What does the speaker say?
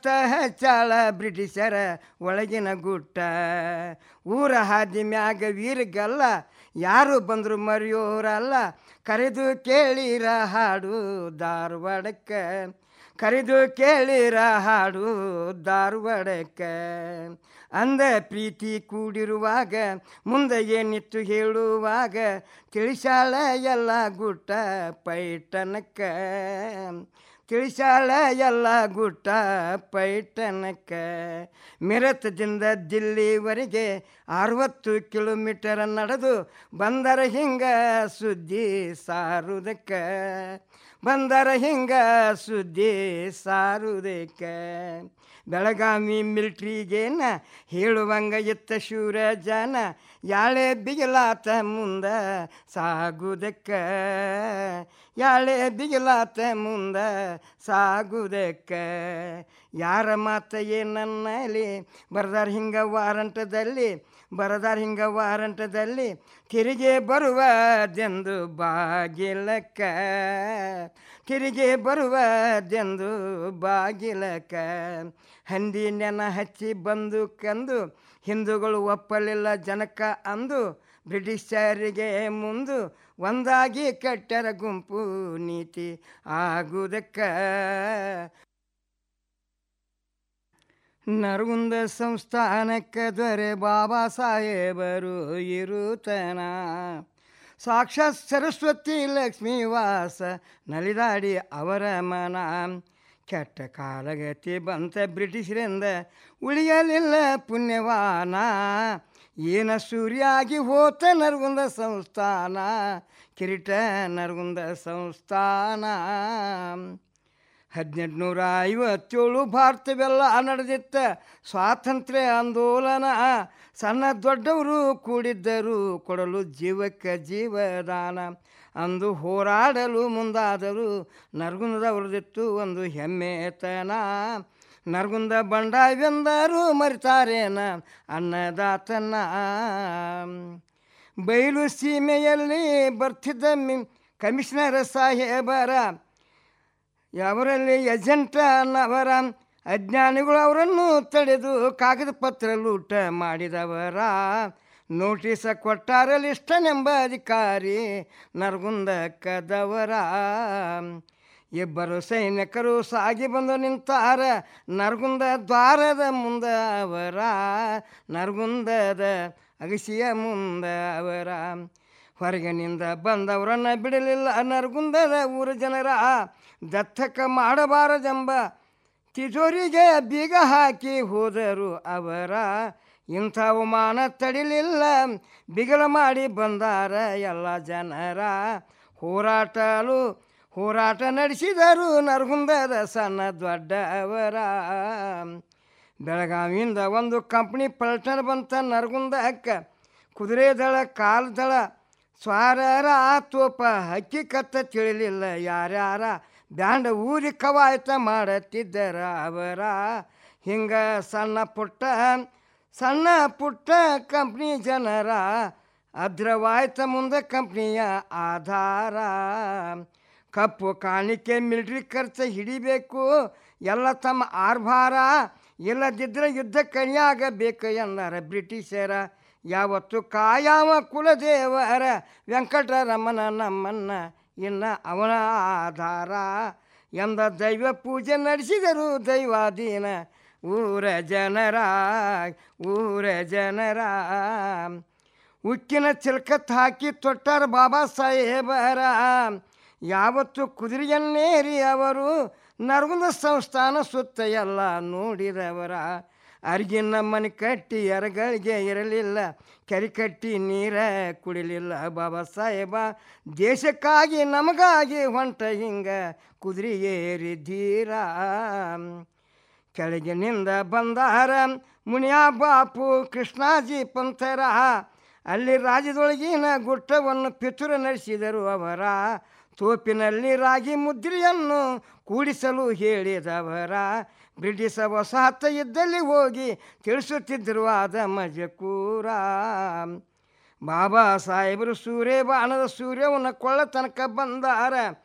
ಪತ್ತ ಹಚ್ಚಾಳ ಬ್ರಿಟಿಷರ ಒಳಗಿನ ಗುಟ್ಟ ಊರ ಹಾದಿ ಮ್ಯಾಗ ವೀರಗಲ್ಲ ಯಾರು ಬಂದ್ರು ಮರೆಯೋರಲ್ಲ ಕರೆದು ಕೇಳಿರ ಹಾಡು ಧಾರವಾಡಕ್ಕೆ ಕರೆದು ಕೇಳಿರ ಹಾಡು ಧಾರವಾಡಕ್ಕೆ ಅಂದ ಪ್ರೀತಿ ಕೂಡಿರುವಾಗ ಮುಂದೆ ಏನಿತ್ತು ಹೇಳುವಾಗ ತಿಳಿಸಾಳ ಎಲ್ಲ ಗುಟ್ಟ ಪೈಟನಕ್ಕ ತಿಳಿಸಾಳ ಎಲ್ಲ ಗುಟ್ಟ ಪೈಟನಕ್ಕ ಮಿರತದಿಂದ ದಿಲ್ಲಿವರೆಗೆ ಅರವತ್ತು ಕಿಲೋಮೀಟರ್ ನಡೆದು ಬಂದರ ಹಿಂಗ ಸುದ್ದಿ ಸಾರುವುದಕ್ಕೆ ಬಂದರ ಹಿಂಗ ಸುದ್ದಿ ಸಾರುವುದಕ್ಕೆ ಬೆಳಗಾವಿ ಮಿಲ್ಟ್ರಿಗೇನ ಹೇಳುವಂಗ ಇತ್ತ ಶೂರ ಜನ ಯಾಳೆ ಬಿಗಿಲಾತ ಮುಂದ ಸಾಗುದಕ್ಕ ಯಾಳೆ ಬಿಗಿಲಾತ ಮುಂದ ಸಾಗುದಕ್ಕ ಯಾರ ಮಾತ ಏನನ್ನಲಿ ಬರ್ದಾರ ಹಿಂಗ ವಾರಂಟದಲ್ಲಿ ಬರದಾರ ಹಿಂಗ ವಾರಂಟದಲ್ಲಿ ತಿರುಗಿ ಬರುವದೆಂದು ಬಾಗಿಲಕ್ಕ ತಿರುಗಿ ಬರುವದೆಂದು ಬಾಗಿಲಕ್ಕ ಹಂದಿ ನೆನ ಹಚ್ಚಿ ಬಂದು ಕಂದು ಹಿಂದೂಗಳು ಒಪ್ಪಲಿಲ್ಲ ಜನಕ ಅಂದು ಬ್ರಿಟಿಷರಿಗೆ ಮುಂದು ಒಂದಾಗಿ ಕಟ್ಟರ ಗುಂಪು ನೀತಿ ಆಗುವುದಕ್ಕ ನರಗುಂದ ಸಂಸ್ಥಾನಕ್ಕೆ ದೊರೆ ಬಾಬಾ ಸಾಹೇಬರು ಇರುತನ ಸಾಕ್ಷಾತ್ ಸರಸ್ವತಿ ಲಕ್ಷ್ಮೀ ವಾಸ ನಲಿದಾಡಿ ಅವರ ಮನ ಕೆಟ್ಟ ಕಾಲಗತಿ ಬಂತ ಬ್ರಿಟಿಷರಿಂದ ಉಳಿಯಲಿಲ್ಲ ಪುಣ್ಯವಾನ ಏನ ಸೂರ್ಯಾಗಿ ಹೋತ ನರಗುಂದ ಸಂಸ್ಥಾನ ಕಿರೀಟ ನರಗುಂದ ಸಂಸ್ಥಾನ ಹದಿನೆಂಟುನೂರ ಐವತ್ತೇಳು ಭಾರತವೆಲ್ಲ ನಡೆದಿತ್ತ ಸ್ವಾತಂತ್ರ್ಯ ಆಂದೋಲನ ಸಣ್ಣ ದೊಡ್ಡವರು ಕೂಡಿದ್ದರು ಕೊಡಲು ಜೀವಕ್ಕೆ ಜೀವದಾನ ಅಂದು ಹೋರಾಡಲು ಮುಂದಾದರು ನರಗುಂದದವ್ರದಿತ್ತು ಒಂದು ಹೆಮ್ಮೆತನ ನರಗುಂದ ಬಂಡಾವೆಂದರು ಮರಿತಾರೇನ ಅನ್ನದಾತನ ಬಯಲು ಸೀಮೆಯಲ್ಲಿ ಬರ್ತಿದ್ದ ಮಿ ಕಮಿಷನರ್ ಸಾಹೇಬರ ಅವರಲ್ಲಿ ಏಜೆಂಟ ಅನ್ನವರ ಅಜ್ಞಾನಿಗಳು ಅವರನ್ನು ತಡೆದು ಕಾಗದ ಪತ್ರ ಲೂಟ ಮಾಡಿದವರ ನೋಟಿಸ ಕೊಟ್ಟಾರ ಲಿಷ್ಟನೆಂಬ ಅಧಿಕಾರಿ ನರಗುಂದ ಕದವರ ಇಬ್ಬರು ಸೈನಿಕರು ಸಾಗಿ ಬಂದು ನಿಂತಾರ ನರಗುಂದ ದ್ವಾರದ ಮುಂದ ಅವರ ನರಗುಂದದ ಅಗಸಿಯ ಮುಂದ ಅವರ ಹೊರಗಿನಿಂದ ಬಂದವರನ್ನ ಬಿಡಲಿಲ್ಲ ನರಗುಂದದ ಊರ ಜನರ ದತ್ತಕ ಮಾಡಬಾರದೆಂಬ ತಿಜೋರಿಗೆ ಬೀಗ ಹಾಕಿ ಹೋದರು ಅವರ ಇಂಥ ಅವಮಾನ ತಡಿಲಿಲ್ಲ ಬಿಗಲ ಮಾಡಿ ಬಂದಾರ ಎಲ್ಲ ಜನರ ಹೋರಾಟಲು ಹೋರಾಟ ನಡೆಸಿದರು ನರಗುಂದದ ಸಣ್ಣ ದೊಡ್ಡವರ ಬೆಳಗಾವಿಯಿಂದ ಒಂದು ಕಂಪ್ನಿ ಪಲ್ಟನ್ ಬಂತ ನರಗುಂದಕ್ಕ ಕುದುರೆ ದಳ ಕಾಲು ದಳ ಸ್ವಾರರ ತೋಪ ಹಕ್ಕಿ ಕತ್ತ ತಿಳಿಲಿಲ್ಲ ಯಾರ್ಯಾರ ಬ್ಯಾಂಡ ಊರಿ ಕವಾಯತ ಮಾಡತ್ತಿದ್ದರ ಅವರ ಹಿಂಗ ಸಣ್ಣ ಪುಟ್ಟ ಸಣ್ಣ ಪುಟ್ಟ ಕಂಪ್ನಿ ಜನರ ಅದ್ರವಾಯ್ತ ಮುಂದೆ ಕಂಪ್ನಿಯ ಆಧಾರ ಕಪ್ಪು ಕಾಣಿಕೆ ಮಿಲಿಟ್ರಿ ಖರ್ಚು ಹಿಡಿಬೇಕು ಎಲ್ಲ ತಮ್ಮ ಆರ್ಭಾರ ಇಲ್ಲದಿದ್ದರೆ ಯುದ್ಧ ಕಣಿಯಾಗಬೇಕು ಎಂದಾರ ಬ್ರಿಟಿಷರ ಯಾವತ್ತು ಕಾಯಾಮ ಕುಲದೇವರ ವೆಂಕಟರಮಣ ನಮ್ಮನ್ನ ಇನ್ನು ಅವನ ಆಧಾರ ಎಂದ ದೈವ ಪೂಜೆ ನಡೆಸಿದರು ದೈವಾಧೀನ ಊರ ಜನರ ಊರ ಜನರ ಉಕ್ಕಿನ ಚಿಲ್ಕತ್ ಹಾಕಿ ತೊಟ್ಟಾರ ಬಾಬಾ ಸಾಹೇಬರ ಯಾವತ್ತು ಕುದುರೆಯನ್ನೇರಿ ಅವರು ನರಗುಂದ ಸಂಸ್ಥಾನ ಸುತ್ತ ಎಲ್ಲ ನೋಡಿದವರ ಅರ್ಗಿನ ಮನೆ ಕಟ್ಟಿ ಎರಗಳಿಗೆ ಇರಲಿಲ್ಲ ಕೆರೆ ಕಟ್ಟಿ ನೀರ ಕುಡಿಲಿಲ್ಲ ಬಾಬಾ ಸಾಹೇಬ ದೇಶಕ್ಕಾಗಿ ನಮಗಾಗಿ ಹೊಂಟ ಹಿಂಗ ಕುದುರೆ ಏರಿದ್ದೀರ ಕೆಳಗಿನಿಂದ ಬಂದಾರ ಮುನಿಯಾ ಬಾಪು ಕೃಷ್ಣಾಜಿ ಪಂಥರ ಅಲ್ಲಿ ರಾಜ್ಯದೊಳಗಿನ ಗುಟ್ಟವನ್ನು ಪಿತುರ ನಡೆಸಿದರು ಅವರ ತೋಪಿನಲ್ಲಿ ರಾಗಿ ಮುದ್ರೆಯನ್ನು ಕೂಡಿಸಲು ಹೇಳಿದವರ ಬ್ರಿಟಿಷ ವಸಾಹತ ಇದ್ದಲ್ಲಿ ಹೋಗಿ ತಿಳಿಸುತ್ತಿದ್ದರು ಆದ ಮಜಕೂರ ಬಾಬಾ ಸಾಹೇಬರು ಸೂರ್ಯ ಬಾಣದ ಸೂರ್ಯವನ್ನು ಕೊಳ್ಳ ತನಕ ಬಂದಾರ